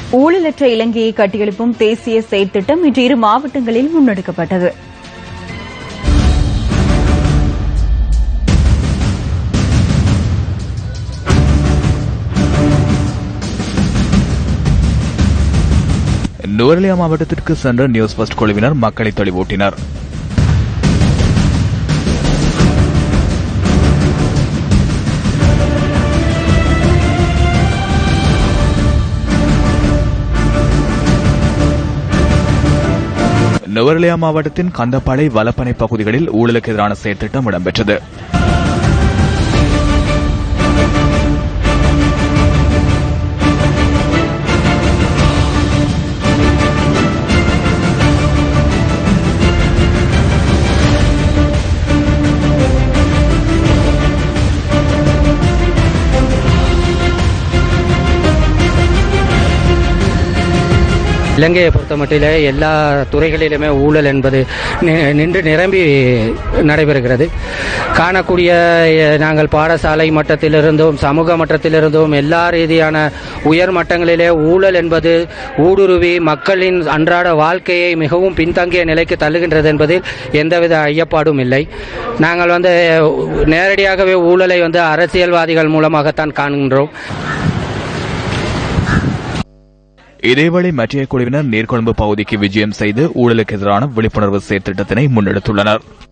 ஊழலற்ற இலங்கையை கட்டியெழுப்பும் தேசிய செயற்திட்டம் இன்று இரு மாவட்டங்களில் முன்னெடுக்கப்பட்டது நுவரெலியா மாவட்டத்திற்கு சென்ற நியூஸ் ஃபர்ஸ்ட் குழுவினர் மக்களை தெளிவூட்டினர் நுவரெலியா மாவட்டத்தின் கந்தப்பாளை வலப்பனை பகுதிகளில் ஊழலுக்கு எதிரான செயற்திட்டம் இடம்பெற்றது இலங்கையை பொறுத்தமட்டிலே எல்லா துறைகளிலுமே ஊழல் என்பது நி- நின்று நிரம்பி நடைபெறுகிறது காணக்கூடிய அஹ், நாங்கள் பாடசாலை மட்டத்திலிருந்தும் சமூக மட்டத்திலிருந்தும் எல்லா ரீதியான உயர் மட்டங்களிலே ஊழல் என்பது ஊடுருவி மக்களின் அன்றாட வாழ்க்கையை மிகவும் பின்தங்கிய நிலைக்கு தள்ளுகின்றது என்பதில் எந்தவித ஐயப்பாடும் இல்லை நாங்கள் வந்து நேரடியாகவே ஊழலை வந்து அரசியல்வாதிகள் மூலமாகத்தான் காண்கின்றோம் இதேவேளை மற்றைய குழுவினர் நீர்கொழும்பு பகுதிக்கு விஜயம் செய்து ஊழலுக்கு எதிரான விழிப்புணர்வு செயற்திட்டத்தினை முன்னெடுத்துள்ளனர்